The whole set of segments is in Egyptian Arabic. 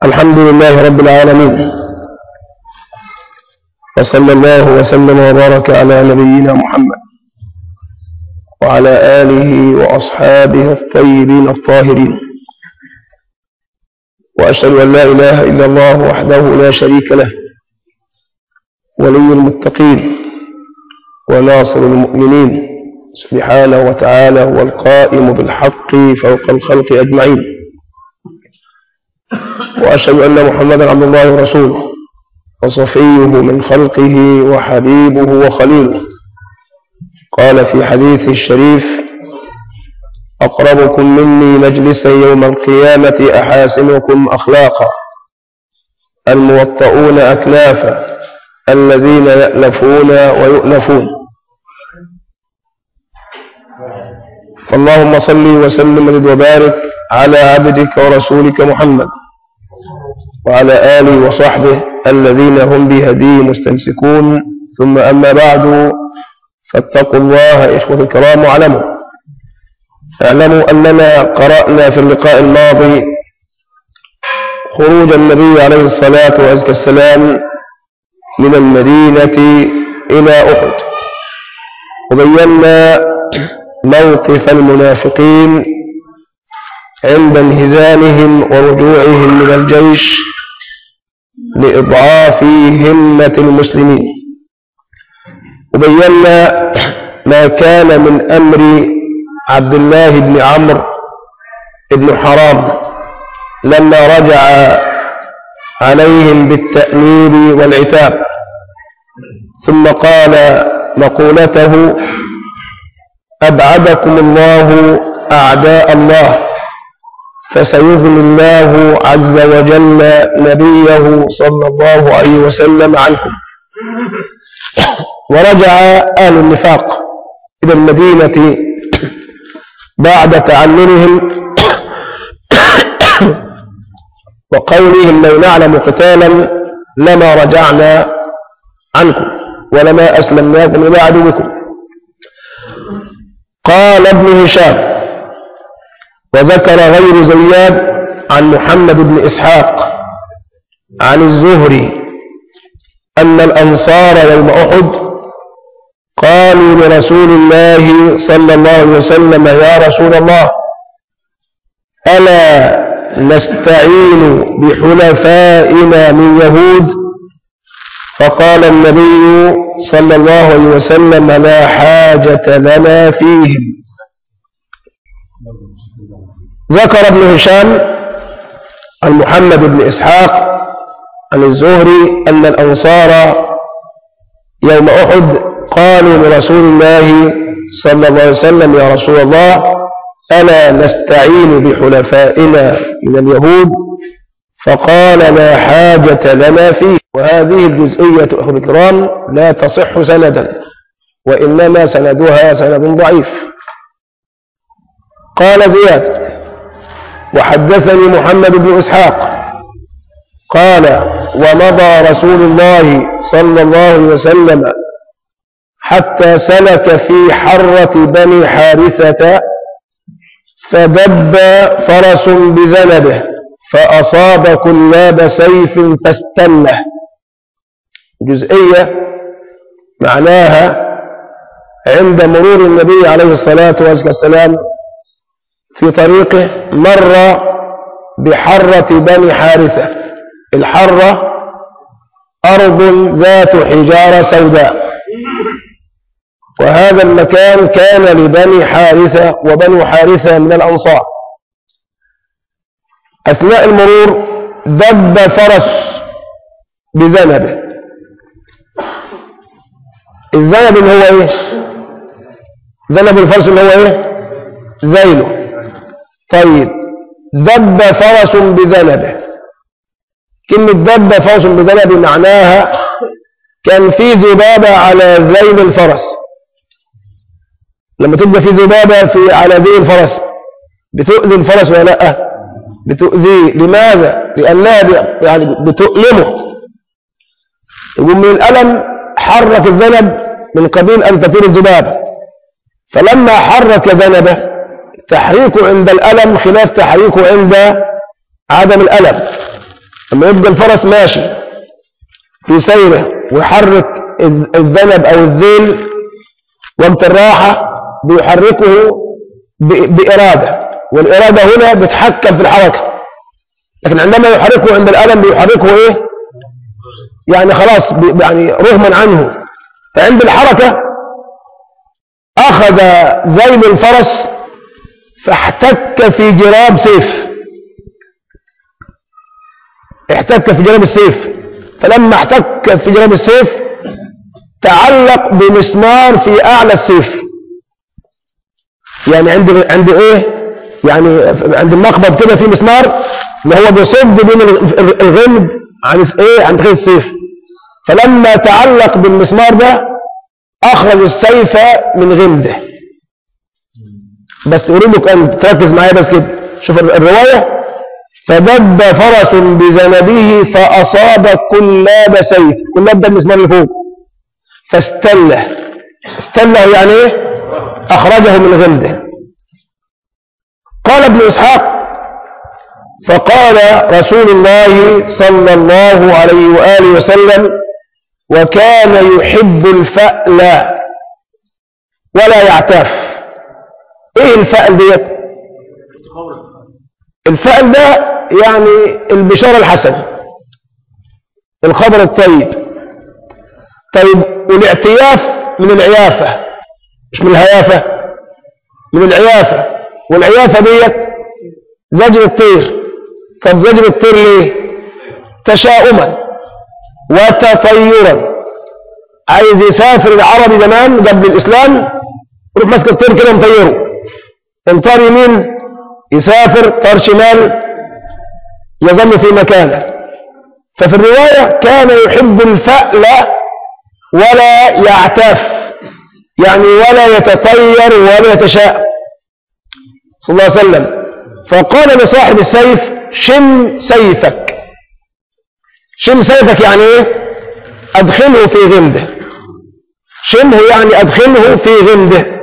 الحمد لله رب العالمين وصلى الله وسلم وبارك على نبينا محمد وعلى آله وأصحابه الطيبين الطاهرين وأشهد أن لا إله إلا الله وحده لا شريك له ولي المتقين وناصر المؤمنين سبحانه وتعالى هو القائم بالحق فوق الخلق أجمعين وأشهد أن محمدا عبد الله ورسوله وصفيه من خلقه وحبيبه وخليله قال في حديثه الشريف أقربكم مني مجلسا يوم القيامة أحاسنكم أخلاقا الموطؤون أكنافا الذين يألفون ويؤلفون فاللهم صل وسلم وزد وبارك على عبدك ورسولك محمد وعلى آله وصحبه الذين هم بهديه مستمسكون ثم أما بعد فاتقوا الله إخوة الكرام واعلموا اعلموا أننا قرأنا في اللقاء الماضي خروج النبي عليه الصلاة والسلام من المدينة إلى أحد وبينا موقف المنافقين عند انهزامهم ورجوعهم من الجيش لإضعاف همة المسلمين وبينا ما كان من أمر عبد الله بن عمرو بن حرام لما رجع عليهم بالتأمير والعتاب ثم قال مقولته أبعدكم الله أعداء الله فسيغني الله عز وجل نبيه صلى الله عليه وسلم عنكم ورجع أهل النفاق إلى المدينة بعد تعلمهم وقولهم لو نعلم قتالا لما رجعنا عنكم ولما أسلمناكم إلى عدوكم قال ابن هشام وذكر غير زياد عن محمد بن إسحاق عن الزهري أن الأنصار يوم أحد قالوا لرسول الله صلى الله عليه وسلم يا رسول الله ألا نستعين بحلفائنا من يهود فقال النبي صلى الله عليه وسلم لا حاجة لنا فيهم ذكر ابن هشام عن محمد بن إسحاق عن الزهري أن الأنصار يوم أحد قالوا لرسول الله صلى الله عليه وسلم يا رسول الله ألا نستعين بحلفائنا من اليهود فقال لا حاجة لنا فيه وهذه الجزئية أخذ الكرام لا تصح سندا وإنما سندها سند ضعيف قال زياد وحدثني محمد بن إسحاق قال ومضى رسول الله صلى الله عليه وسلم حتى سلك في حرة بني حارثة فدب فرس بذنبه فأصاب كلاب سيف فاستله جزئية معناها عند مرور النبي عليه الصلاة والسلام في طريقه مر بحرة بني حارثة الحرة أرض ذات حجارة سوداء وهذا المكان كان لبني حارثة وبنو حارثة من الأنصار أثناء المرور دب فرس بذنبه الذنب اللي هو ايه ذنب الفرس اللي هو ايه ذيله طيب دب فرس بذنبه كلمة دب فرس بذنبه معناها كان في ذبابة على ذيل الفرس لما تبقى في ذبابة في على ذيل الفرس بتؤذي الفرس ولا لا بتؤذيه لماذا لأنها يعني بتؤلمه يقول من الألم حرك الذنب من قبيل أن تطير الذبابة فلما حرك ذنبه تحريكه عند الألم خلاف تحريكه عند عدم الألم لما يبقى الفرس ماشي في سيره ويحرك الذ- الذنب أو الذيل وقت الراحة بيحركه ب- بإرادة والإرادة هنا بتحكم في الحركة لكن عندما يحركه عند الألم بيحركه إيه يعني خلاص بي- يعني رغما عنه فعند الحركة أخذ ذيل الفرس فاحتك في جراب سيف احتك في جراب السيف فلما احتك في جراب السيف تعلق بمسمار في أعلى السيف يعني عند عند ايه يعني عند المقبض كده في مسمار اللي هو بيصد بين ال- الغمد عن الس- ايه عن خيط السيف فلما تعلق بالمسمار ده اخرج السيف من غمده بس اريدك ان تركز معايا بس كده شوف ال- الروايه فدب فرس بذنبه فاصاب كلاب سيف كلاب ده المسمار اللي فوق فاستله استله يعني ايه اخرجه من غمده قال ابن اسحاق فقال رسول الله صلى الله عليه واله وسلم وكان يحب الفأل ولا يعتاف ايه الفأل ديت الفأل ده يعني البشارة الحسنة الخبر الطيب طيب والاعتياف من العيافة مش من الهيافة من العيافة والعيافة ديت زجر الطير طب زجر الطير ليه تشاؤما وتطيرا عايز يسافر العربي زمان قبل الإسلام يروح ماسك الطير كده مطيره ان طار يمين يسافر طار شمال يظل في مكانه ففي الرواية كان يحب الفأل ولا يعتف يعني ولا يتطير ولا يتشاءم صلى الله عليه وسلم فقال لصاحب السيف شم سيفك شم سيفك يعني ايه ادخله في غمده شمه يعني ادخله في غمده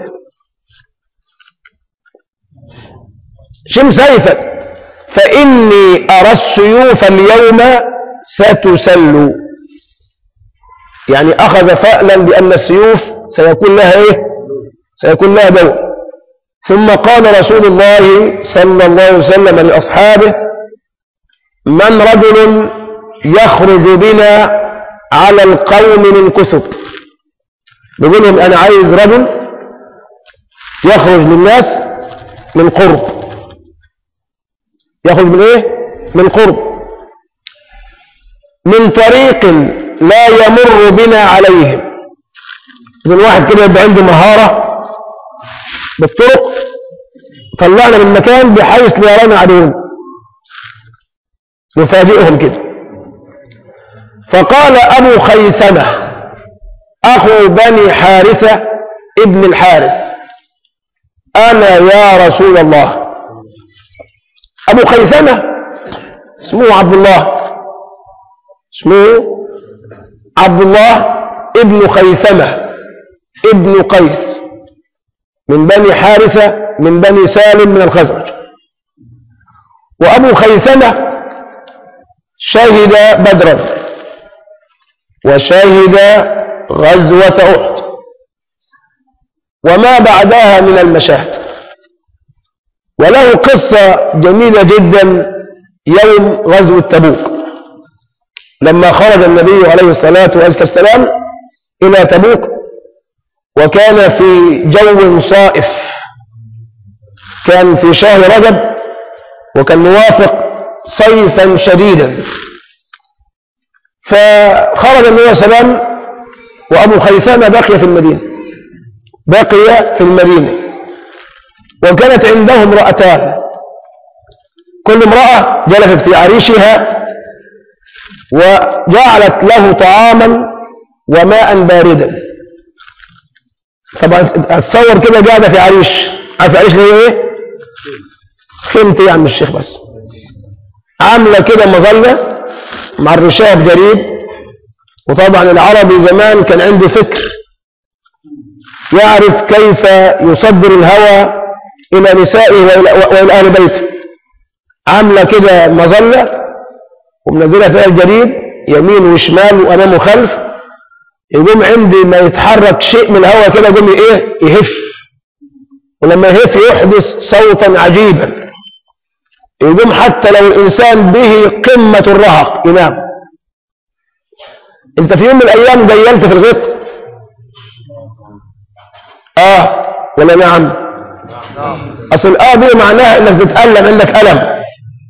شم سيفك فاني ارى السيوف اليوم ستسل يعني اخذ فألا بان السيوف سيكون لها ايه سيكون لها دور ثم قال رسول الله صلى الله عليه وسلم لاصحابه من رجل يخرج بنا على القوم من كثب بيقول لهم انا عايز رجل يخرج للناس من قرب يخرج من ايه من قرب من طريق لا يمر بنا عليهم اذا واحد كده يبقى عنده مهارة بالطرق طلعنا من مكان بحيث لا يرانا عدوهم يفاجئهم كده فقال أبو خيثمة أخو بني حارثة ابن الحارث أنا يا رسول الله أبو خيثمة اسمه عبد الله اسمه عبد الله ابن خيثمة ابن قيس من بني حارثة من بني سالم من الخزرج وأبو خيثمة شهد بدرا وشهد غزوة أحد وما بعدها من المشاهد وله قصة جميلة جدا يوم غزوة تبوك لما خرج النبي عليه الصلاة والسلام إلى تبوك وكان في جو صائف كان في شهر رجب وكان موافق صيفا شديدا فخرج النبي صلى الله عليه وسلم وأبو خيثمة بقي في المدينة بقي في المدينة وكانت عنده امرأتان كل امرأة جلست في عريشها وجعلت له طعاما وماء باردا طبعا اتصور كده قاعدة في عريش عارف عريش اللي هي ايه خيمتي يا عم الشيخ بس عاملة كده مظلة مع الرشاة بجريد وطبعا العربي زمان كان عنده فكر يعرف كيف يصدر الهوى إلى نسائه وإلى, وإلى أهل بيته عاملة كده مظلة ومنزلها فيها الجريد يمين وشمال وامام وخلف يقوم عندي ما يتحرك شيء من الهواء كده يقوم ايه يهف ولما يهف يحدث صوتا عجيبا يقوم حتى لو الانسان به قمة الرهق ينام انت في يوم من الايام جيلت في الغيط اه ولا نعم اصل اه دي معناها انك بتتألم عندك ألم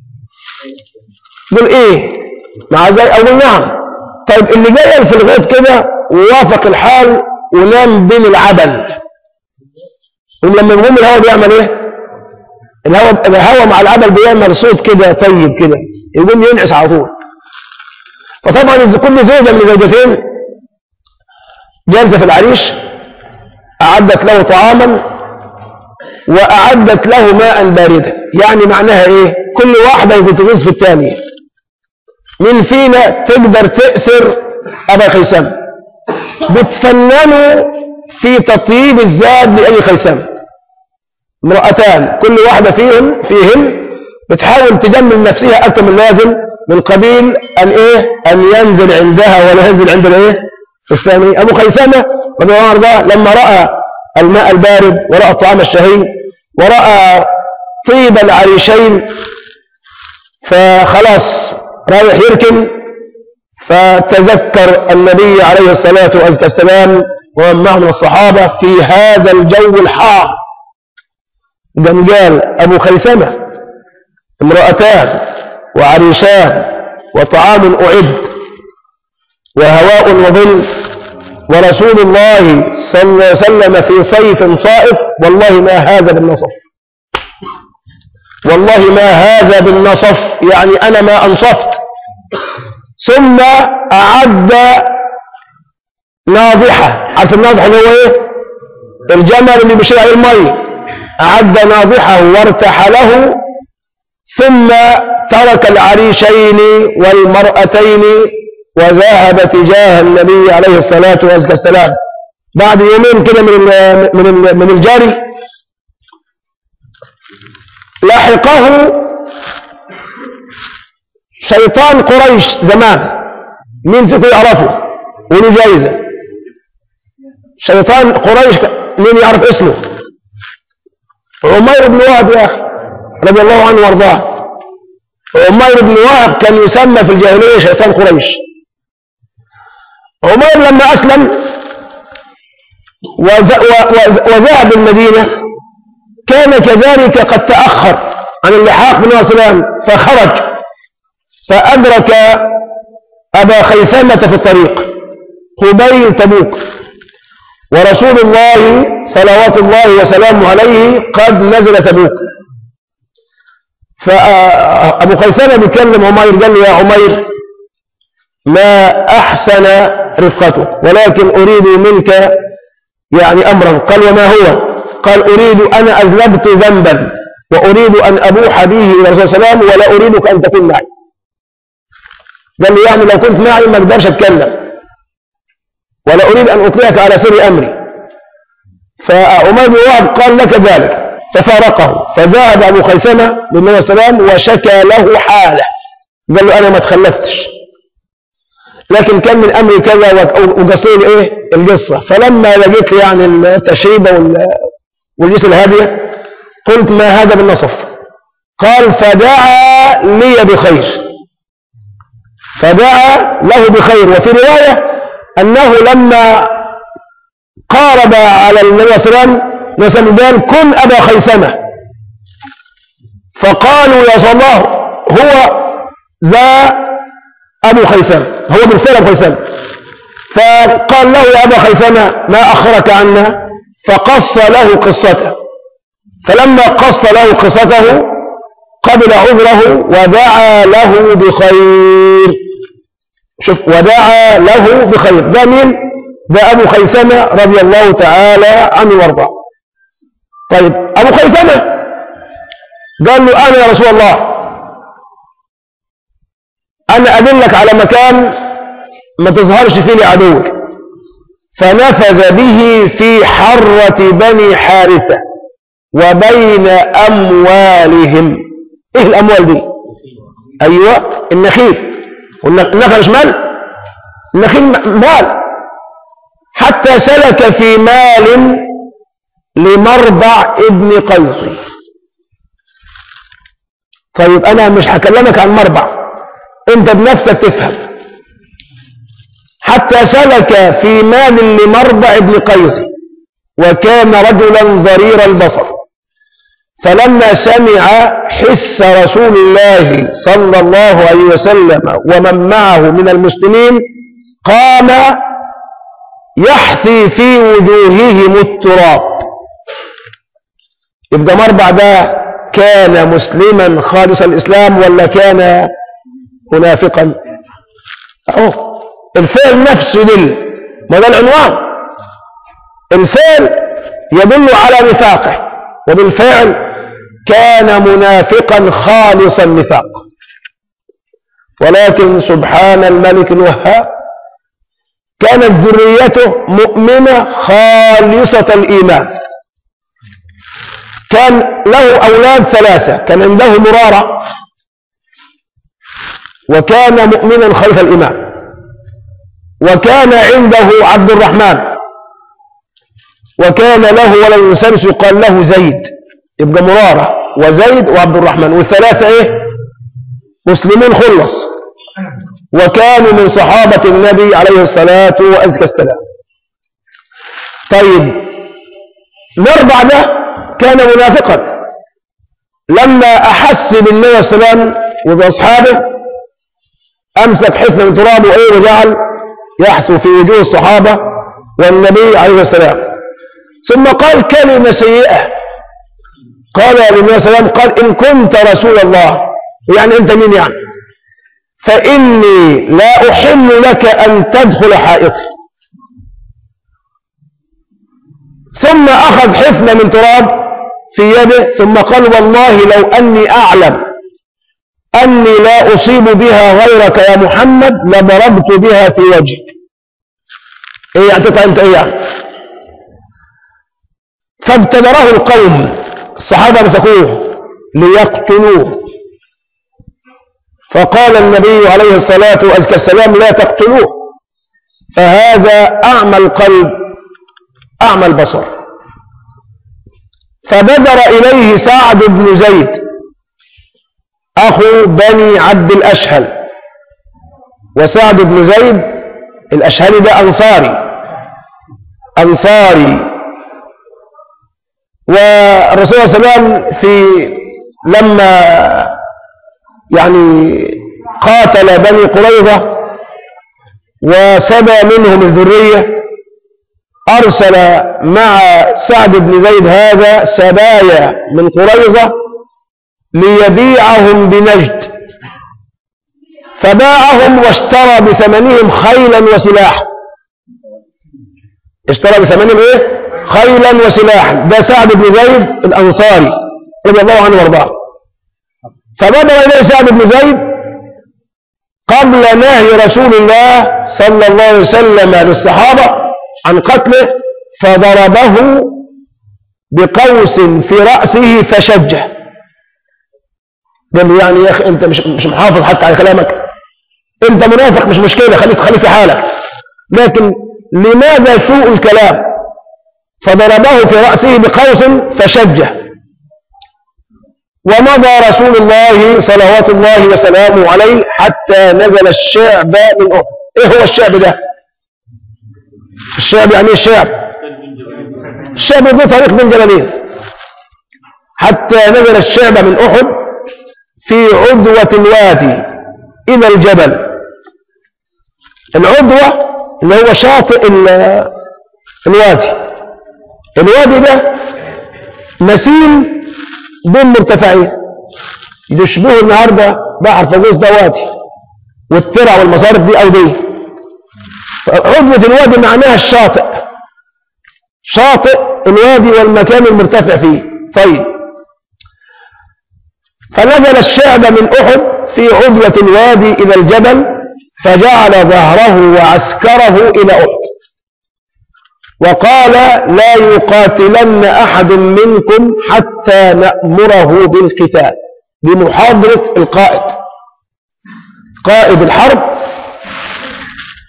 دول ايه مع زي اقول نعم طيب اللي جاي في الغيط كده ووافق الحال ونام بين العبل ولما يقوم الهواء بيعمل ايه الهواء الهواء مع العبل بيعمل صوت كده طيب كده يقوم ينعس على طول فطبعا اذا كل زوجه من زوجتين جالسه في العريش اعدت له طعاما واعدت له ماء باردا يعني معناها ايه كل واحده بتغيظ في الثانيه مين فينا تقدر تأسر أبا خيثمة بتفننوا في تطيب الزاد لأبي خيثمة امرأتان كل واحدة فيهم فيهم بتحاول تجمل نفسها أكثر من اللازم من قبيل أن إيه أن ينزل عندها ولا ينزل عند الإيه الثاني أبو خيثمة رضي الله عنه لما رأى الماء البارد ورأى الطعام الشهي ورأى طيب العريشين فخلاص رايح يركن فتذكر النبي عليه الصلاة والسلام ومن معه من الصحابة في هذا الجو الحار قام قال أبو خيثمة امرأتان وعريشان وطعام أعد وهواء وظل ورسول الله صلى الله عليه وسلم في صيف صائف والله ما هذا بالنصف والله ما هذا بالنصف يعني أنا ما أنصفت ثم أعد ناضحة عارف الناضحة اللي هو إيه الجمل اللي بيشيل عليه المية أعد ناضحه وارتحله ثم ترك العريشين والمرأتين وذهب تجاه النبي عليه الصلاة والسلام بعد يومين كده من من من الجاري لحقه شيطان قريش زمان مين فيكم يعرفه وله جايزة شيطان قريش مين يعرف اسمه عمير بن وهب يا أخي رضي الله عنه وارضاه عمير بن وهب كان يسمى في الجاهلية شيطان قريش عمير لما أسلم وذهب المدينة كان كذلك قد تأخر عن اللحاق بالنبي صلى الله عليه وسلم فخرج فأدرك أبا خيثمة في الطريق قبيل تبوك ورسول الله صلوات الله وسلامه عليه قد نزل تبوك فأبو خيثمة بيكلم عمير قال له يا عمير ما أحسن رفقتك ولكن أريد منك يعني أمرا قال وما هو قال أريد أنا أذنبت ذنبا وأريد أن أبوح به إلى الرسول صلى الله عليه وسلم ولا أريدك أن تكون معي قال لي يعني لو كنت معي ما اقدرش اتكلم ولا اريد ان اطلعك على سر امري فعمر بن وهب قال لك ذلك ففارقه فذهب ابو خيثمه للنبي صلى الله عليه وسلم وشكى له حاله قال له انا ما تخلفتش لكن كان من امري كذا وقصير ايه القصه فلما لقيت يعني التشريبه والجيس الهاديه قلت ما هذا بالنصف قال فدعا لي بخير فدعا له بخير وفي رواية أنه لما قارب على النبي صلى الله عليه وسلم قال كن أبا خيثمة فقالوا يا صلى الله هو ذا أبو خيثمة هو بالفعل أبو خيثمة فقال له يا أبا خيثمة ما أخرك عنا فقص له قصته فلما قص له قصته قبل عذره ودعا له بخير شوف ودعا له بخير ده مين ده أبو خيثمة رضي الله تعالى عنه وارضاه طيب أبو خيثمة قال له أنا يا رسول الله أنا أدلك على مكان ما تظهرش فيه لعدوك فنفذ به في حرة بني حارثة وبين أموالهم إيه الأموال دي أيوة النخيل والنخل مش مال النخيل مال حتى سلك في مال لمربع ابن قيصي طيب انا مش هكلمك عن مربع انت بنفسك تفهم حتى سلك في مال لمربع ابن قيصي وكان رجلا ضرير البصر فلما سمع حس رسول الله صلى الله عليه وسلم ومن معه من المسلمين قام يحثي في وجوههم التراب يبقى مربع ده كان مسلما خالص الإسلام ولا كان منافقا أهو الفعل نفسه دل ما ده العنوان الفعل يدل على نفاقه وبالفعل كان منافقا خالص النفاق ولكن سبحان الملك الوهاب كانت ذريته مؤمنة خالصة الإيمان كان له أولاد ثلاثة كان عنده مرارة وكان مؤمنا خلف الإمام وكان عنده عبد الرحمن وكان له ولد سادس يقال له زيد يبقى مرارة وزيد وعبد الرحمن والثلاثة ايه مسلمين خلص وكانوا من صحابة النبي عليه الصلاة وأزكى السلام طيب نربع ده كان منافقا لما أحس بالنبي صلى الله عليه وسلم وبأصحابه أمسك حفنة من ترابه إيه وجعل يحثو في وجوه الصحابة والنبي عليه السلام ثم قال كلمة سيئة قال للنبي صلى الله عليه وسلم قال إن كنت رسول الله يعني أنت مين يعني فإني لا أحل لك أن تدخل حائطي ثم أخذ حفنة من تراب في يده ثم قال والله لو أني أعلم أني لا أصيب بها غيرك يا محمد لضربت بها في وجهك إيه يعني أنت إيه يعني فابتدره القوم الصحابة مسكوه ليقتلوه فقال النبي عليه الصلاة وأزكى السلام لا تقتلوه فهذا أعمى القلب أعمى البصر فبدر إليه سعد بن زيد أخو بني عبد الأشهل وسعد بن زيد الأشهلي ده أنصاري أنصاري والرسول صلى الله عليه وسلم في لما يعني قاتل بني قريظة وسبى منهم الذرية أرسل مع سعد بن زيد هذا سبايا من قريظة ليبيعهم بنجد فباعهم واشترى بثمنهم خيلا وسلاحا اشترى بثمنهم ايه خيلا وسلاحا ده سعد بن زيد الأنصاري رضي الله عنه وارضاه فبدأ إليه سعد بن زيد قبل نهي رسول الله صلى الله عليه وسلم للصحابة عن قتله فضربه بقوس في رأسه فشجه قال له يعني يا أخي أنت مش, مش محافظ حتى على كلامك أنت منافق مش مشكلة خليك خليك في حالك لكن لماذا سوء الكلام فضربه في رأسه بقوس فشجه ومضى رسول الله صلوات الله وسلامه عليه حتى نزل الشعب من أحد ايه هو الشعب ده الشعب يعني ايه الشعب الشعب ذو طريق من جبلين حتى نزل الشعب من أحد في عدوة الوادي إلى الجبل العدوة اللي هو شاطئ الوادي الوادي ده مسيل بين مرتفعين يشبهوا النهارده بحر فاجوس ده وادي والترع والمصارف دي أودية عدوة الوادي معناها الشاطئ شاطئ الوادي والمكان المرتفع فيه طيب فنزل الشعب من أحد في عدوة الوادي إلى الجبل فجعل ظهره وعسكره إلى أحد وقال لا يقاتلن أحد منكم حتى نأمره بالقتال بمحاضرة القائد قائد الحرب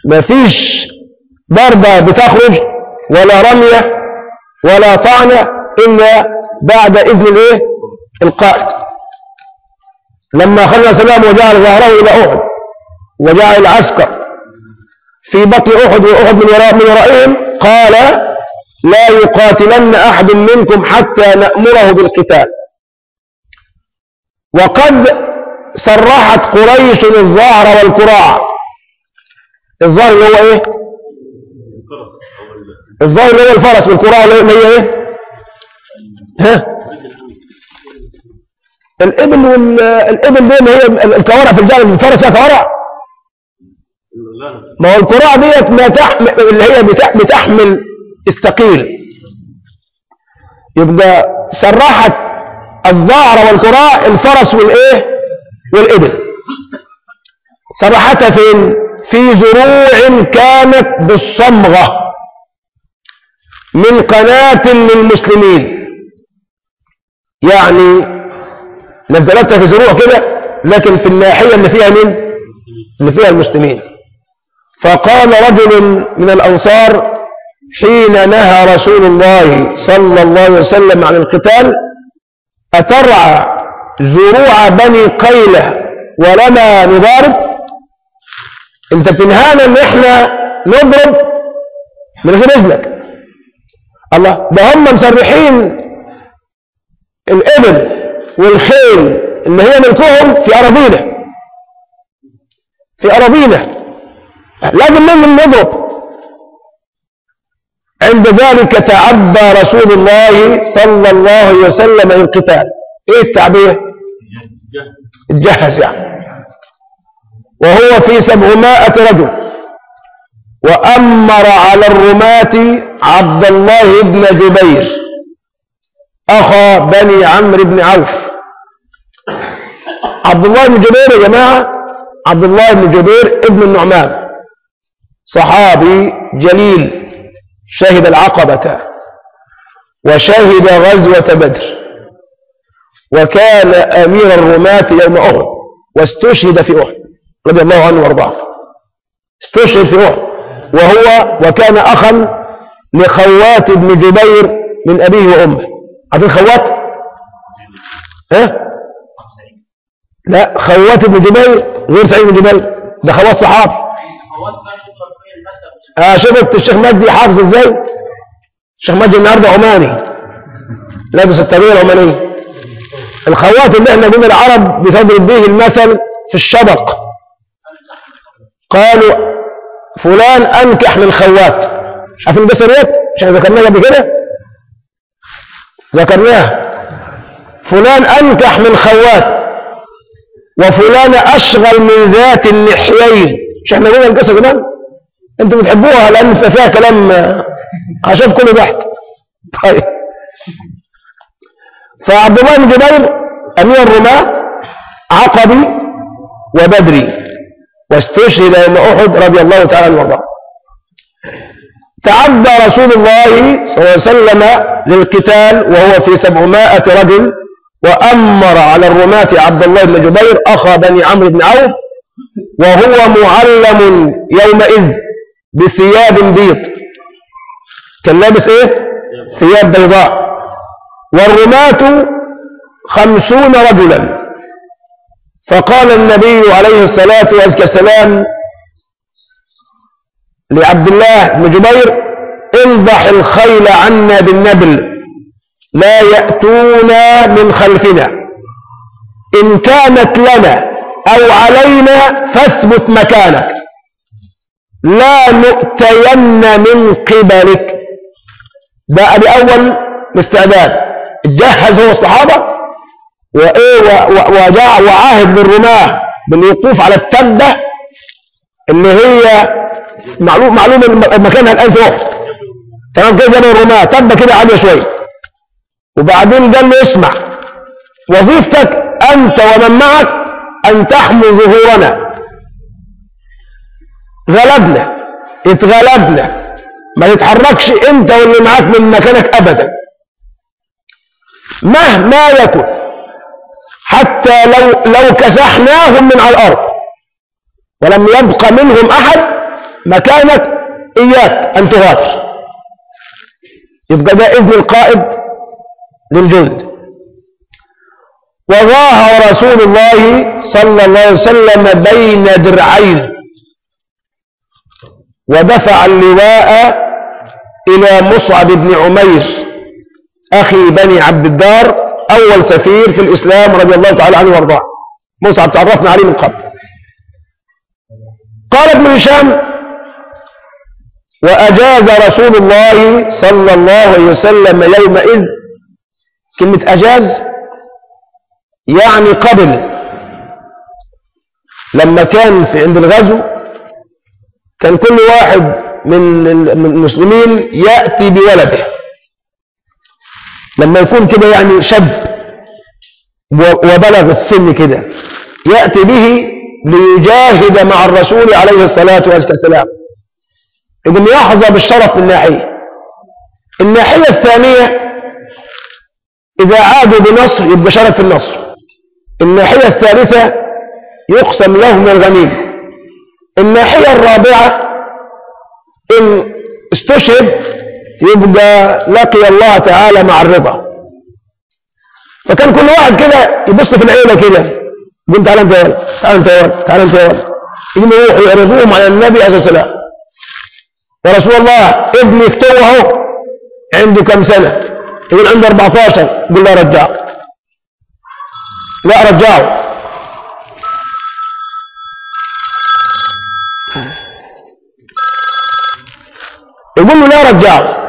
مفيش ضربة بتخرج ولا رمية ولا طعنة إلا بعد إذن الإيه؟ القائد لما خلى سلام وجعل ظهره إلى أحد وجعل العسكر في بطن أحد وأحد من وراء من ورائهم قال لا يقاتلن أحد منكم حتى نأمره بالقتال وقد صرحت قريش الظهر والكراع الظهر اللي هو ايه الظهر اللي هو الفرس والكراع اللي هي ايه ها الابل والابل دي اللي هي الكوارع في الجبل الفرس فيها كوارع ما هو الكراع ديت ما تحمل اللي هي بتحمل الثقيل يبقى سرحت الظهر والكراع الفرس والايه والابل سرحتها فين في زروع كانت بالصمغة من قناة للمسلمين يعني نزلتها في زروع كده لكن في الناحية اللي فيها مين اللي فيها المسلمين فقال رجل من الأنصار حين نهى رسول الله صلى الله عليه وسلم عن القتال أترعى زروع بني قيلة ولنا نضارب انت بتنهانا ان احنا نضرب من غير اذنك الله ده هم مسرحين الابل والخيل اللي هي ملكهم في اراضينا في اراضينا لازم منهم نضرب عند ذلك تعبى رسول الله صلى الله عليه وسلم للقتال ايه التعبيه اتجهز يعني وهو في سبعمائة رجل وأمر على الرماة عبد الله بن جبير أخا بني عمرو بن عوف عبد الله بن جبير يا جماعة عبد الله بن جبير ابن النعمان صحابي جليل شهد العقبة وشهد غزوة بدر وكان أمير الرماة يوم أحد واستشهد في أحد رضي الله عنه وارضاه استشهد في أحد وهو وكان أخا لخوات بن جبير من أبيه وأمه عارفين خوات؟ ها؟ لا خوات بن جبير غير سعيد بن جبير ده خوات صحابي اه شفت الشيخ مجدي حافظ ازاي الشيخ مجدي النهارده عماني لابس الطريقه العمانيه الخوات اللي احنا بين العرب بتضرب به المثل في الشبق قالوا فلان انكح من خوات مش عارفين البصريات مش احنا ذكرناها قبل كده ذكرناها فلان انكح من خوات وفلان اشغل من ذات اللحيين مش احنا قلنا القصه زمان انتوا بتحبوها لان فيها كلام عشان كله ضحك طيب فعبد الله بن جبير امير الرماة عقبي وبدري واستشهد يوم احد رضي الله تعالى عنه وارضاه تعبى رسول الله صلى الله عليه وسلم للقتال وهو في سبعمائة رجل وأمر على الرماة عبد الله بن جبير أخا بني عمرو بن عوف وهو معلم يومئذ بثياب بيض كان لابس ايه ثياب بيضاء والرماة خمسون رجلا فقال النبي عليه الصلاة والسلام لعبد الله بن جبير انضح الخيل عنا بالنبل لا يأتونا من خلفنا إن كانت لنا أو علينا فاثبت مكانك لا نؤتين من قبلك ده ادي اول استعداد جهز هو الصحابه وايه وجاء وعاهد للرماه بالوقوف على التبه اللي هي معلوم معلوم مكانها الان في احد تمام كده جاب الرماه تبه كده عاليه شويه وبعدين قال له اسمع وظيفتك انت ومن معك ان تحمي ظهورنا غلبنا اتغلبنا ما تتحركش انت واللي معاك من مكانك ابدا مهما يكن حتى لو لو كسحناهم من على الارض ولم يبق منهم احد مكانك إياك أن تغادر يبقى ده إذن القائد للجند وظاهر رسول الله صلى الله عليه وسلم بين درعين ودفع اللواء إلى مصعب بن عمير أخي بني عبد الدار أول سفير في الإسلام رضي الله تعالى عنه وارضاه مصعب تعرفنا عليه من قبل قال ابن هشام وأجاز رسول الله صلى الله عليه وسلم يومئذ كلمة أجاز يعني قبل لما كان في عند الغزو كان كل واحد من المسلمين يأتي بولده لما يكون كده يعني شاب وبلغ السن كده يأتي به ليجاهد مع الرسول عليه الصلاة والسلام يقوم يحظى بالشرف من ناحية الناحية الثانية إذا عادوا بنصر يبقى شرف في النصر الناحية الثالثة يقسم له من الغنيمة الناحية الرابعة إن استشهد يبقى لقي الله تعالى مع الرضا فكان كل واحد كده يبص في العيلة كده يقول تعالى انت يا ولد تعالى انت يا ولد تعالى انت يا ولد يقوموا يروحوا يعرضوهم على النبي عليه الصلاة والسلام يا رسول الله ابني افتوى اهو عنده كم سنة يقول عنده 14 يقول لا رجعه لا رجعه يقول له لا رجعه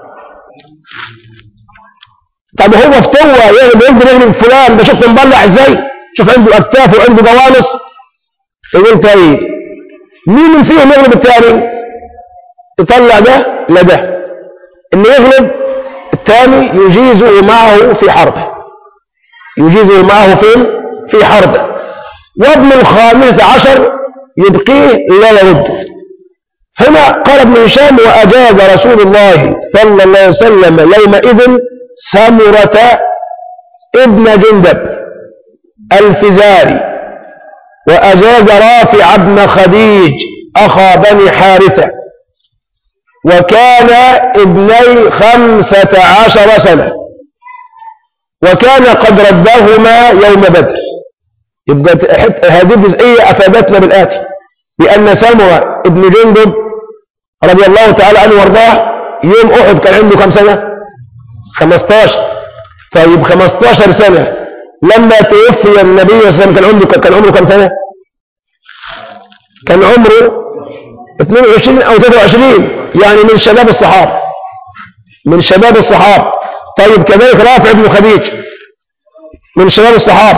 طب هو افتوى يقدر يغلب فلان ده شفت مبلع ازاي شوف عنده اكتاف وعنده جوانص يقول طيب مين من فيهم يغلب الثاني يطلع ده لا ده اللي يغلب الثاني يجيزه معه في حربه يجيزه معه فين في حربه وابن الخامسة عشر يبقيه لا يرده هنا قال ابن هشام وأجاز رسول الله صلى الله عليه وسلم يومئذ سمرة ابن جندب الفزاري وأجاز رافع بن خديج أخا بني حارثة وكان ابني خمسة عشر سنة وكان قد ردهما يوم بدر يبقى هذه الجزئية أفادتنا بالآتي بأن سمرة ابن جندب رضي الله تعالى عنه وارضاه يوم أحد كان عنده كم سنة 15 طيب 15 سنة لما توفي النبي صلى الله عليه وسلم كان عمره كان عمره كم سنة كان عمره 22 أو 23 يعني من شباب الصحابة من شباب الصحابة طيب كذلك رافع بن خديج من شباب الصحابة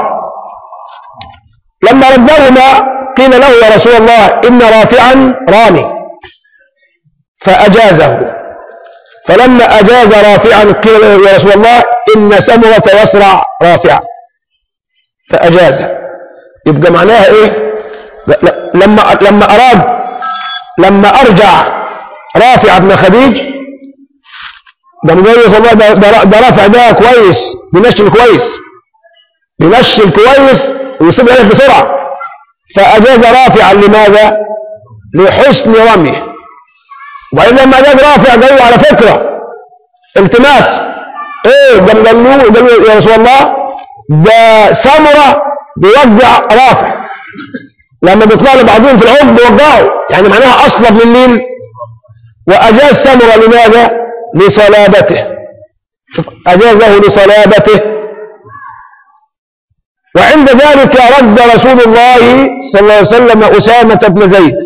لما ردهما قيل له يا رسول الله إن رافعا رامي فأجازه فلما أجاز رافعا قيل له يا رسول الله إن سمرة يسرع رافعا فأجازه يبقى معناها إيه لما لما أراد لما أرجع رافع بن خديج ده مجيز الله ده, ده, ده رافع ده كويس بينشل كويس بينشل كويس ويسيب الهدف بسرعة فأجاز رافعا لماذا؟ لحسن رميه وبعدين لما جاب رافع قال له على فكرة التماس ايه قال له قال له يا رسول الله ده سمرة بيوجع رافع لما بيطلع لبعضهم في العمق بيوجعه يعني معناها اصلب من مين واجاز سمرة لماذا لصلابته شوف اجازه لصلابته وعند ذلك رد رسول الله صلى الله عليه وسلم أسامة بن زيد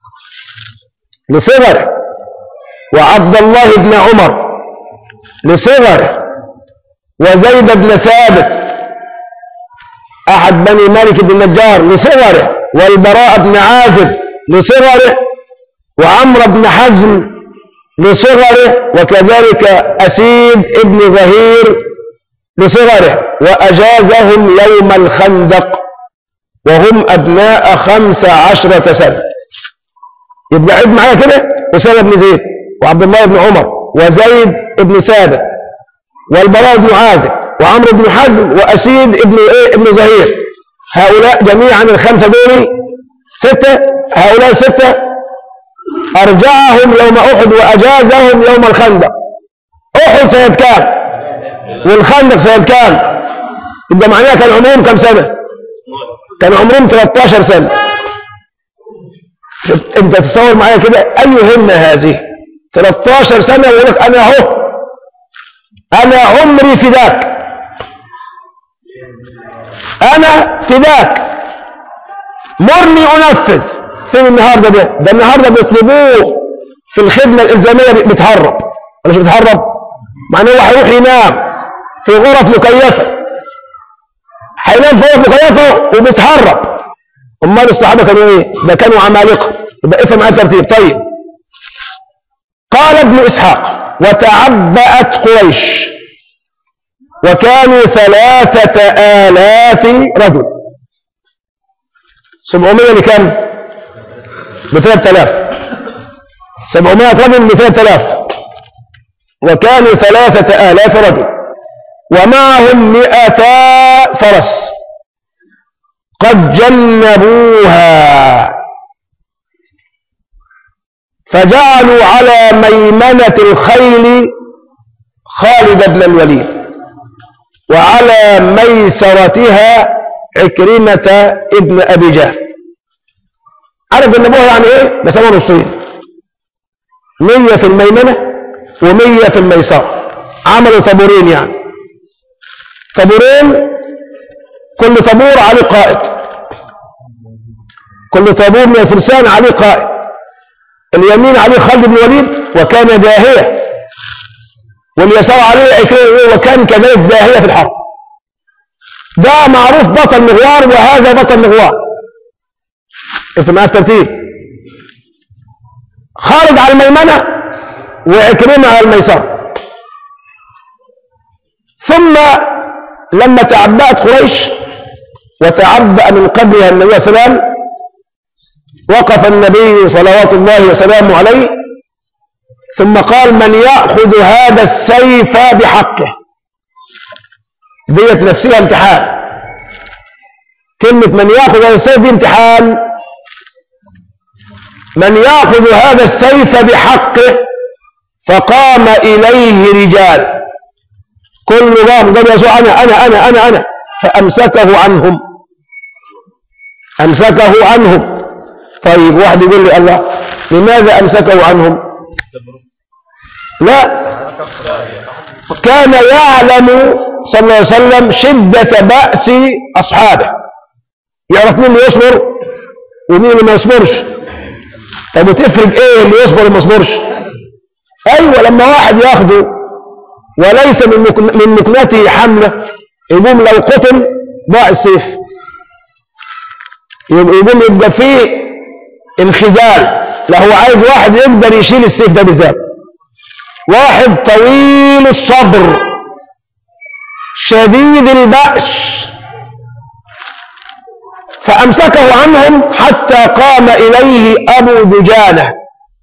لصغره وعبد الله بن عمر لصغره وزيد بن ثابت أحد بني مالك بن النجار لصغره والبراء بن عازب لصغره وعمرو بن حزم لصغره وكذلك أسيد ابن ظهير لصغره وأجازهم يوم الخندق وهم أبناء خمس عشرة سنة يبقى عد معايا كده أسامة بن زيد وعبد الله بن عمر وزيد بن ثابت والبراء بن عازب وعمرو بن حزم وأسيد ابن إيه ابن ظهير هؤلاء جميعا الخمسة دول ستة هؤلاء ستة أرجعهم يوم أحد وأجازهم يوم الخندق أحد سنة كام والخندق سنة كام يبقى معناها كان عمرهم كم سنة كان عمرهم 13 سنة شوف انت تصور معايا كده اي همة هذه 13 سنة ويقول لك انا اهو انا عمري فداك انا فداك مرني انفذ فين النهارده ده ده النهارده بيطلبوه في الخدمه الالزاميه بيتهرب ولا مش بيتهرب معناه هو هيروح ينام في غرف مكيفه هينام في غرف مكيفه وبيتهرب امال الصحابه كانوا ايه ده كانوا عمالقه يبقى افهم معايا الترتيب طيب قال ابن اسحاق وتعبأت قريش وكانوا ثلاثة آلاف رجل سبعمية لكم بثلاثة آلاف سبعمائة رجل بثلاثة آلاف وكانوا ثلاثة آلاف رجل ومعهم مئتا فرس قد جنبوها فجعلوا على ميمنة الخيل خالد بن الوليد وعلى ميسرتها عكرمة ابن أبي جهل عارف جنبوها يعني ايه بس هو نصين مية في الميمنة ومية في الميسرة عملوا طابورين يعني طابورين كل طابور عليه قائد كل طابور من الفرسان عليه قائد اليمين عليه خالد بن الوليد وكان داهية واليسار عليه عكرمة وكان كذلك داهية في الحرب ده معروف بطل مغوار وهذا بطل مغوار انت معايا الترتيب خالد على الميمنة وعكرمة على الميسرة ثم لما تعبأت قريش وتعبأ من قبلها النبي صلى الله عليه وسلم وقف النبي صلوات الله وسلامه عليه ثم قال من يأخذ هذا السيف بحقه ديت نفسها امتحان كلمة من يأخذ هذا السيف دي امتحان من يأخذ هذا السيف بحقه فقام إليه رجال كل قام قال يسوع أنا أنا أنا أنا أنا فأمسكه عنهم أمسكه عنهم طيب واحد يقول لي الله لماذا أمسكه عنهم لا كان يعلم صلى الله عليه وسلم شدة بأس أصحابه يعرف مين اللي يصبر ومين اللي ما يصبرش طب وتفرق ايه اللي يصبر وما يصبرش ايوه لما واحد ياخده وليس من مك- من مكنته حمله يقوم لو قتل ضاع السيف يقوم يقوم يبقى فيه انخزال لا هو عايز واحد يقدر يشيل السيف ده بالذات واحد طويل الصبر شديد البأس فأمسكه عنهم حتى قام إليه أبو دجانة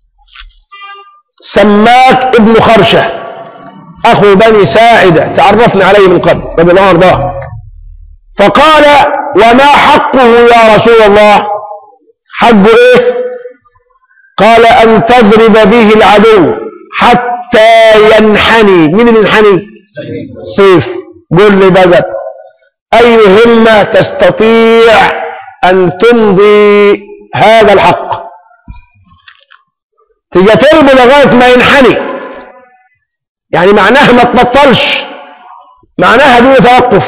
سماك ابن خرشة أخو بني ساعدة تعرفنا عليه من قبل رضي الله عنه فقال وما حقه يا رسول الله حقه إيه قال أن تضرب به العدو حتى ينحني مين اللي ينحني سيف قل لي بقى أي همة تستطيع أن تمضي هذا الحق تيجي تلبي لغاية ما ينحني يعني معناها ما تبطلش معناها دون توقف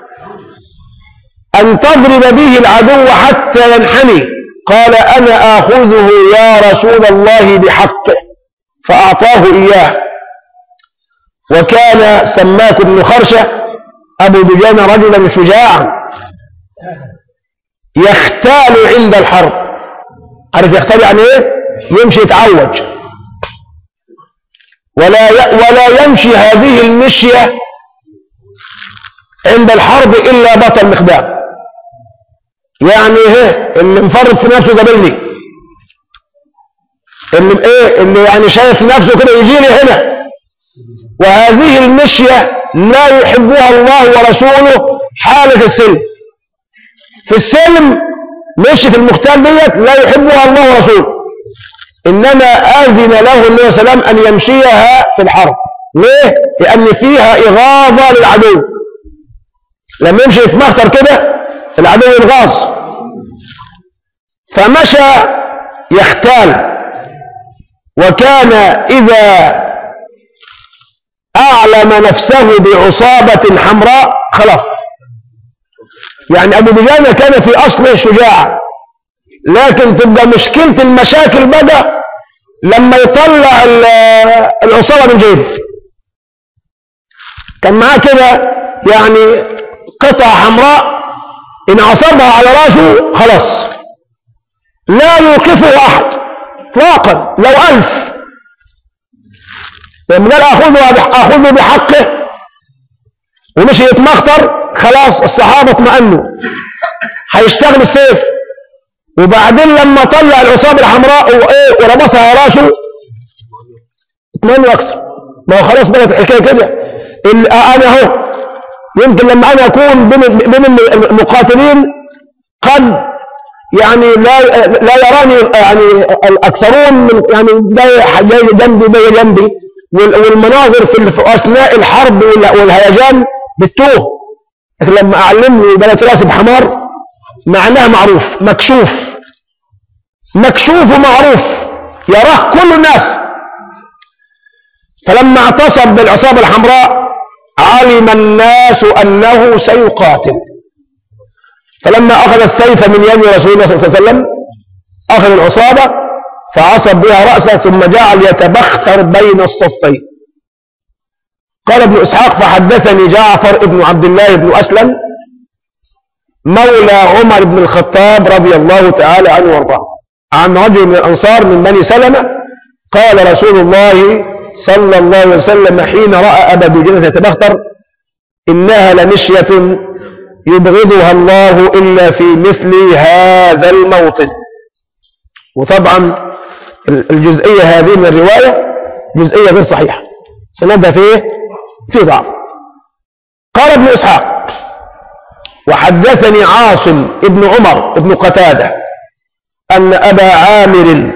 أن تضرب به العدو حتى ينحني قال أنا آخذه يا رسول الله بحقه فأعطاه إياه وكان سماك بن خرشة أبو دجان رجلا شجاعا يختال عند الحرب عارف يختال يعني ايه يمشي يتعوج ولا ي... ولا يمشي هذه المشية عند الحرب إلا بطل مخدام يعني ايه اللي مفرط في نفسه قابلني اللي ايه اللي يعني شايف نفسه كده يجي لي هنا وهذه المشية لا يحبها الله ورسوله حالة السلم في السلم مشية المختال ديت لا يحبها الله ورسوله إنما آذن له النبي صلى الله عليه وسلم أن يمشيها في الحرب ليه؟ لأن فيها إغاظة للعدو لما يمشي يتمخطر كده العدو ينغاص فمشى يختال وكان إذا أعلم نفسه بعصابة حمراء خلاص يعني أبو دجانة كان في أصله شجاع لكن تبقى مشكلة المشاكل بقى لما يطلع ال- العصابة من جيبه كان معاه كده يعني قطعة حمراء إن عصبها على راسه خلاص لا يوقفه أحد اطلاقا لو ألف لما قال أخذه بح- أخذه بحقه ومشي يتمخطر خلاص الصحابة اطمأنوا هيشتغل السيف وبعدين لما طلع العصابة الحمراء وإيه وربطها على راسه اطمأنوا أكثر ما هو خلاص بقت الحكاية كده ال- أنا أهو يمكن لما أنا أكون بين بين المقاتلين قد يعني لا لا يراني يعني الاكثرون من يعني ده جاي جنبي ده جنبي وال- والمناظر في في اثناء الحرب وال- والهيجان بتوه لكن لما اعلمني بلد راسي بحمار معناه معروف مكشوف مكشوف ومعروف يراه كل الناس فلما اعتصم بالعصابه الحمراء علم الناس انه سيقاتل فلما أخذ السيف من يد رسول الله صلى الله عليه وسلم أخذ العصابة فعصب بها رأسه ثم جعل يتبختر بين الصفين قال ابن إسحاق فحدثني جعفر ابن عبد الله بن أسلم مولى عمر بن الخطاب رضي الله تعالى عنه وارضاه عن رجل من الأنصار من بني سلمة قال رسول الله صلى الله عليه وسلم حين رأى أبا دجنة يتبختر إنها لمشية يبغضها الله إلا في مثل هذا الموطن وطبعا الجزئية هذه من الرواية جزئية غير صحيحة سندها في ايه؟ في ضعف قال ابن إسحاق وحدثني عاصم ابن عمر ابن قتادة أن أبا عامر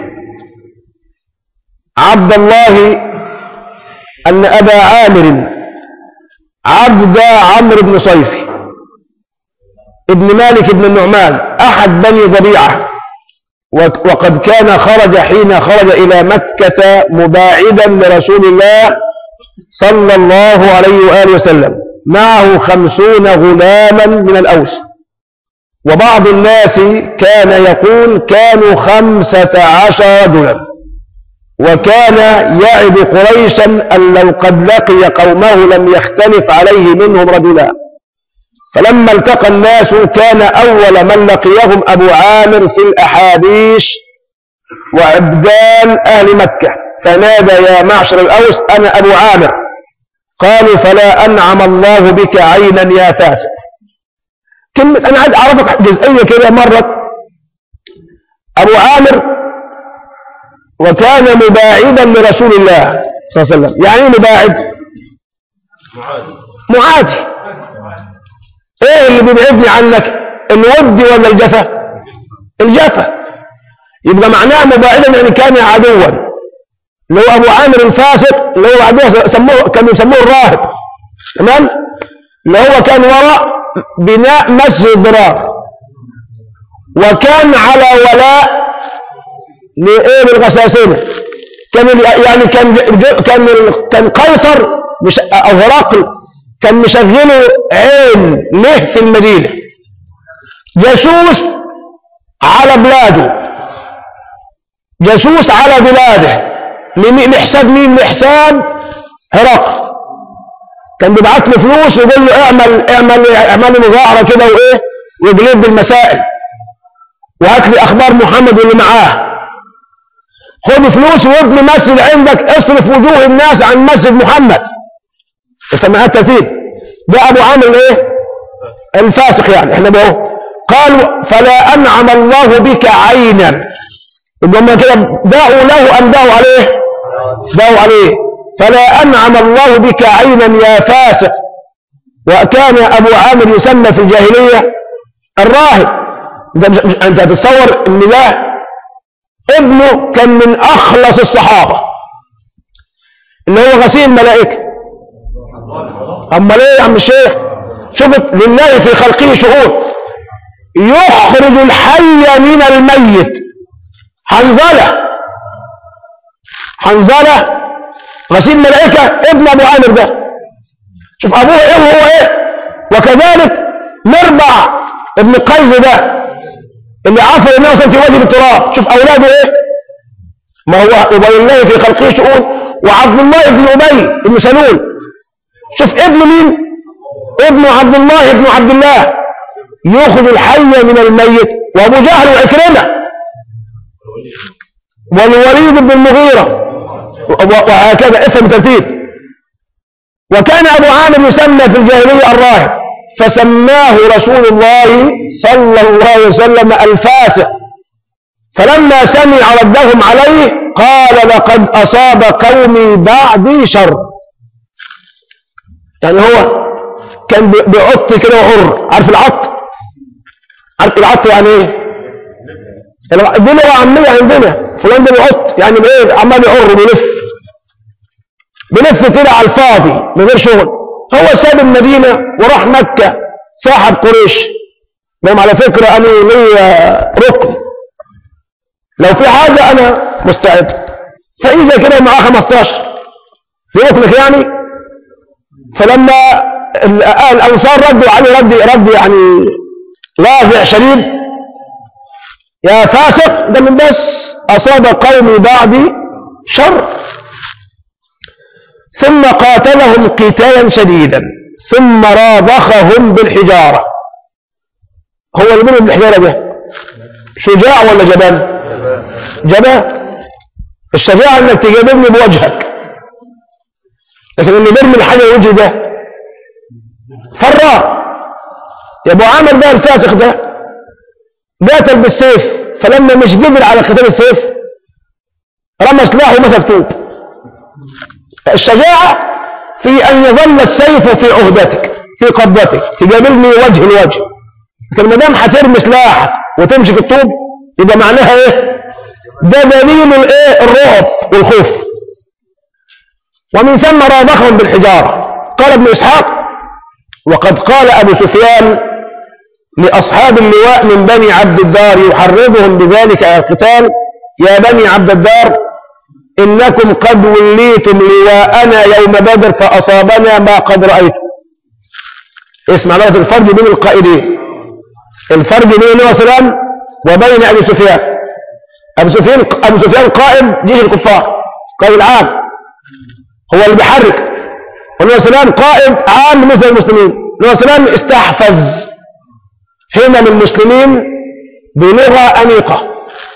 عبد الله أن أبا عامر عبد عمرو بن صيفي ابن مالك بن النعمان أحد بني ضبيعة وك- وقد كان خرج حين خرج إلى مكة مباعدا لرسول الله صلى الله عليه وآله وسلم معه خمسون غلاما من الأوس وبعض الناس كان يقول كانوا خمسة عشر رجلا وكان يعد قريشا أن لو قد لقي قومه لم يختلف عليه منهم رجلان فلما التقى الناس كان أول من لقيهم أبو عامر في الأحابيش وعبدان أهل مكة فنادى يا معشر الأوس أنا أبو عامر قالوا فلا أنعم الله بك عينا يا فاسد كلمة أنا عايز أعرفك جزئية كده مرة أبو عامر وكان مباعدا لرسول الله صلى الله عليه وسلم يعني إيه مباعد معادي ايه اللي بيبعدني عنك الود ولا الجفا الجفا يبقى معناها مباعدا يعني كان عدوا اللي هو ابو عامر الفاسق اللي هو بعدها سموه كانوا يسموه الراهب تمام اللي هو كان وراء بناء مسجد ضرار وكان على ولاء لايه للغساسنه كان يعني كان كان كان قيصر مش او هرقل كان مشغله عين له في المدينة جاسوس على بلاده جاسوس على بلاده لمين- لحساب مين لحساب هرقل كان بيبعت له فلوس ويقول له اعمل اعمل اعمل لي مظاهره كده وايه ويجلب بالمسائل وهات لي اخبار محمد واللي معاه خد فلوس وابني مسجد عندك اصرف وجوه الناس عن مسجد محمد السماعات تزيد ده ابو عامر ايه الفاسق يعني احنا بقى قالوا فلا انعم الله بك عينا يبقى هم كده داعوا له ام داعوا عليه داعوا عليه فلا انعم الله بك عينا يا فاسق وكان ابو عامر يسمى في الجاهليه الراهب انت مش- مش- انت هتتصور ان ده ابنه كان من أخلص الصحابة اللي هو غسيل الملائكة أمال إيه يا عم الشيخ شوف لله في خلقه شؤون يخرج الحي من الميت حنظلة حنظلة غسيل الملائكة ابن أبو عامر ده شوف أبوه إيه وهو إيه وكذلك مربع ابن قيس ده اللي عفر النبي صلى في وجه التراب شوف أولاده إيه ما هو ولله في خلقه شؤون وعبد الله بن أبي بن سلول شوف ابن مين ابن عبد الله بن عبد الله يخرج الحي من الميت وابو جهل وعكرمه والوليد بن المغيرة وهكذا افهم ترتيب وكان ابو عامر يسمى في الجاهلية الراهب فسماه رسول الله صلى الله عليه وسلم الفاسق فلما سمع ردهم عليه قال لقد أصاب قومي بعدي شر يعني هو كان بيعط كده وحر عارف العط عارف العط يعني ايه دي لغه عاميه عندنا فلان ده بيعط يعني بايه عمال يعر بيلف بيلف كده على الفاضي من غير شغل هو ساب المدينه وراح مكه صاحب قريش نعم على فكره انا ليا ركن لو في حاجه انا مستعد فاذا كده معاه 15 ركنك يعني فلما الانصار ردوا عليه رد رد يعني لاذع شديد يا فاسق ده من بس اصاب قومي بعدي شر ثم قاتلهم قتالا شديدا ثم راضخهم بالحجاره هو اللي منهم بالحجاره ده شجاع ولا جبان جبان الشجاعه انك تجابرني بوجهك لكن اللي بيرمي الحاجه وجهي ده فرار يا ابو عامر ده الفاسق ده قاتل بالسيف فلما مش قدر على قتال السيف رمى سلاحه ومسك طوب الشجاعة في أن يظل السيف في عهدتك في قبضتك تقابلني وجه لوجه لكن ما دام هترمي سلاحك وتمسك الطوب يبقى معناها ايه؟ ده دليل الايه؟ الرعب والخوف ومن ثم راضخهم بالحجارة قال ابن إسحاق وقد قال أبو سفيان لأصحاب اللواء من بني عبد الدار يحرضهم بذلك على القتال يا بني عبد الدار إنكم قد وليتم لواءنا يوم بدر فأصابنا ما قد رأيتم اسمع لغة الفرق بين القائدين الفرق بين النبي صلى الله عليه وسلم وبين أبي سفيان أبو سفيان أبو سفيان قائد جيش الكفار قائد العام هو اللي بيحرك والنبي صلى الله عليه وسلم قائد عام مثل المسلمين النبي صلى الله عليه وسلم استحفظ همم المسلمين بلغة أنيقة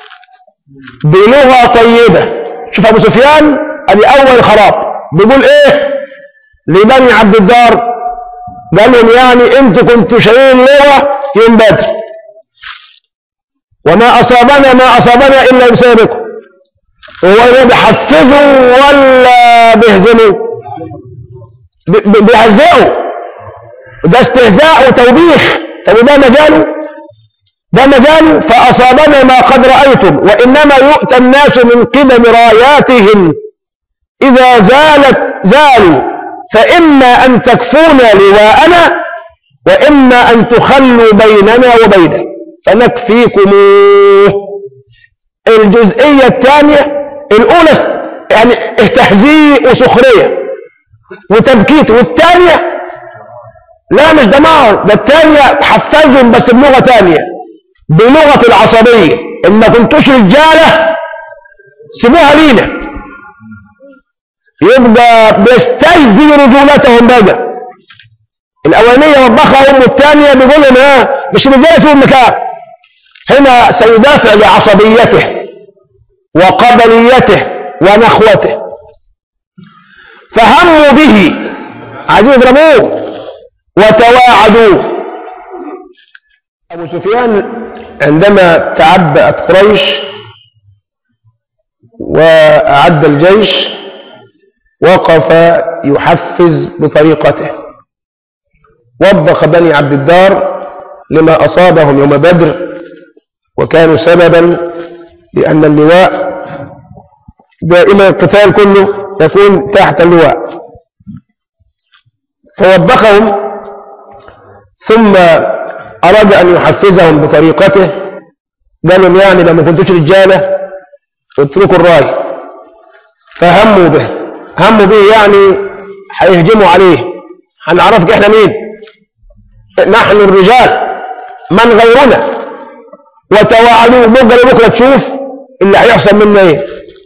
بلغة طيبة شوف أبو سفيان أدي أول خراب بيقول إيه لبني عبد الدار قال لهم يعني أنتوا كنتوا شايلين لغة يوم بدر وما أصابنا ما أصابنا إلا بسببكم هو بيحفزوا ولا بيهزموا بيهزئوا ده استهزاء وتوبيخ طب ده مجاله ده مجاله فأصابنا ما قد رأيتم وإنما يؤتى الناس من قدم راياتهم إذا زالت زالوا فإما أن تكفونا لواءنا وإما أن تخلوا بيننا وبينه فنكفيكم الجزئية الثانية الأولى يعني تهزيء وسخرية وتبكيت والثانية لا مش دمار ده الثانية حفزهم بس بلغة ثانية بلغة العصبية إن ما كنتوش رجالة سيبوها لينا يبقى بيستجدي رجولتهم بقى الأولانية وبخهم والثانية بيقول لهم ها مش رجالة سيبوا المكان هنا سيدافع لعصبيته وقبليته ونخوته فهموا به عايزين يضربوه وتواعدوه أبو سفيان عندما تعبأت قريش وأعد الجيش وقف يحفز بطريقته وبخ بني عبد الدار لما أصابهم يوم بدر وكانوا سببا لأن اللواء دائما القتال كله يكون تحت اللواء فوبخهم ثم أراد أن يحفزهم بطريقته قال لهم يعني لما كنتوش رجالة اتركوا الراي فهموا به هموا به يعني هيهجموا عليه هنعرفك احنا مين نحن الرجال من غيرنا وتواعدوا بكره بكره تشوف اللي هيحصل منا ايه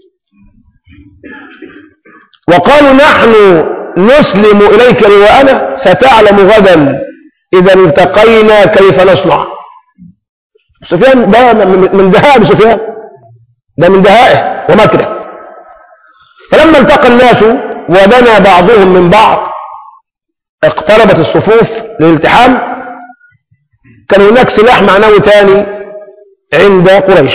وقالوا نحن نسلم اليك لواءنا ستعلم غدا اذا التقينا كيف نصنع سفيان ده من من دهاء سفيان ده من دهائه ومكره فلما التقى الناس ودنا بعضهم من بعض اقتربت الصفوف للالتحام كان هناك سلاح معنوي ثاني عند قريش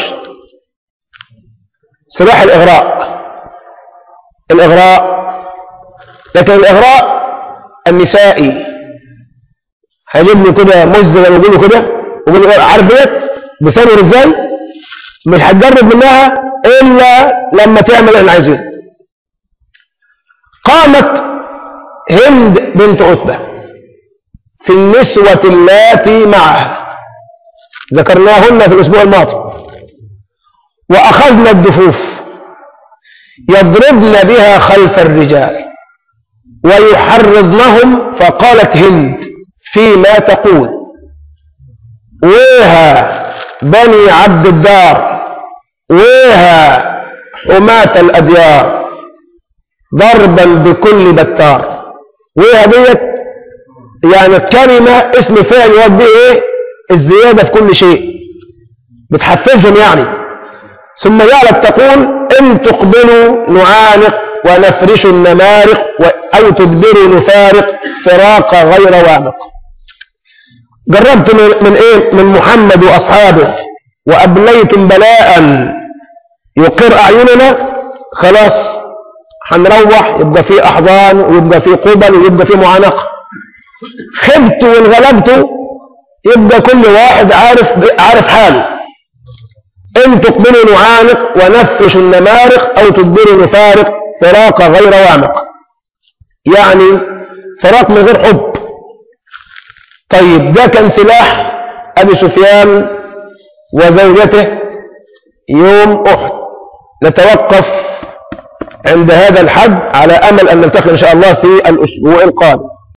سلاح الإغراء الإغراء لكن الإغراء النسائي هيجيب له كده مز زي ما بيقولوا كده ويقول له عارف ديت بيصور ازاي مش هتجرب منها الا لما تعمل اللي احنا عايزينه قامت هند بنت عتبه في النسوة اللاتي معها ذكرناهن في الأسبوع الماضي وأخذنا الدفوف يضربن بها خلف الرجال ويحرضنهم فقالت هند فيما تقول ويها بني عبد الدار ويها حماة الأديار ضربا بكل بتار ويها ديت يعني الكلمة اسم فعل يراد به ايه الزيادة في كل شيء بتحفزهم يعني ثم جعلت تقول ان تقبلوا نعانق ونفرش النمارق او تدبروا نفارق فراق غير وامق جربت من, من ايه من محمد واصحابه وابليتم بلاء يقر اعيننا خلاص هنروح يبقى في احضان ويبقى في قبل ويبقى في معانقه خبت وانغلبت يبقى كل واحد عارف عارف حاله ان تقبلوا نعانق ونفش النمارق او تدبروا نفارق فراق غير وامق يعني فراق من غير حب طيب ده كان سلاح ابي سفيان وزوجته يوم احد نتوقف عند هذا الحد على امل ان نلتقي ان شاء الله في الاسبوع القادم